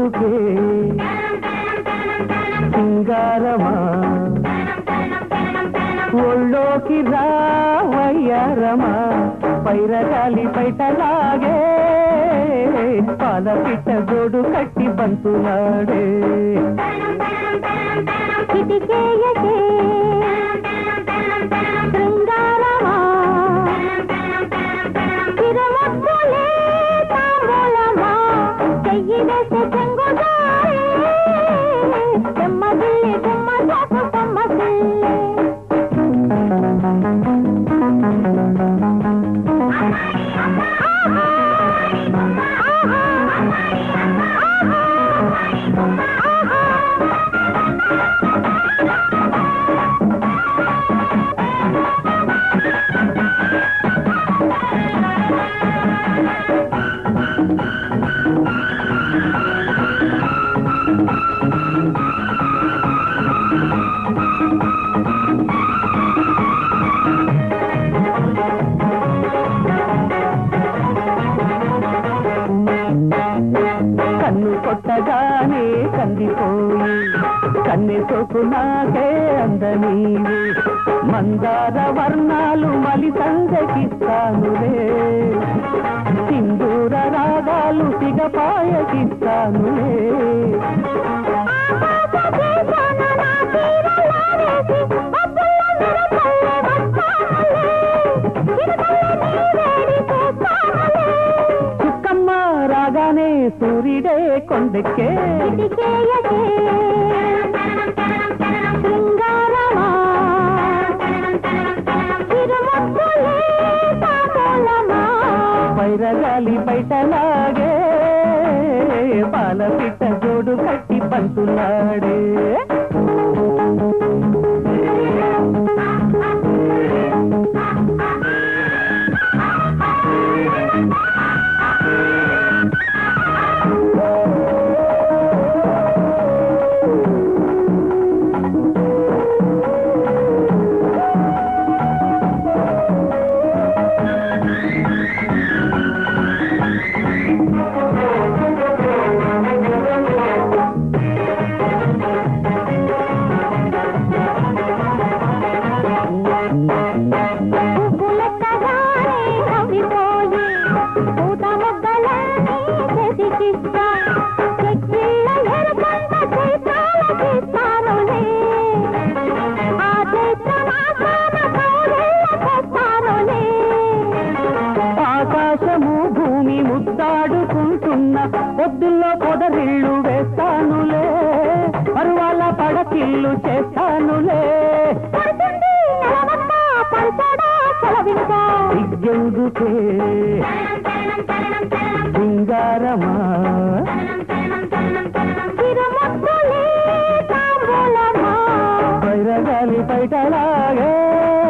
ఇగ్గెందుకే సింగారమా ఒళ్ళోకి రావయ్యారమా పైరగాలి బయటలాగే పాల పిట్ట గోడు కట్టి బంతులాడే కిటికేయకే శృంగారమా తిరుమక్కులే తాంబూలమా చెయ్యి వేసే చెంగుదారే తెమ్మగిల్లి గుమ్మ చాకు కొమ్మగిల్లి కన్ను కొట్టగానే కందిపోయి కన్నె సోకు నాకే అందనీవి మందార వర్ణాలు మలి సందకిస్తానులే సింధూర రాగాలు సిగపాయకిస్తానులే చుక్కమ్మ రాగానే సూర్యుడే కొండెక్కే పైరగాలి బయటలాగే పాల పిట్ట జోడు కట్టి పంతులాడే ఆకాశము భూమి ముద్దాడుకుంటున్న పొద్దుల్లో పొదరిళ్ళు వేస్తానులే పరువాల పడకిల్లు చేస్తానులే ఇగ్గెందుకే సింగారమా వైరగాలి బయటలాగే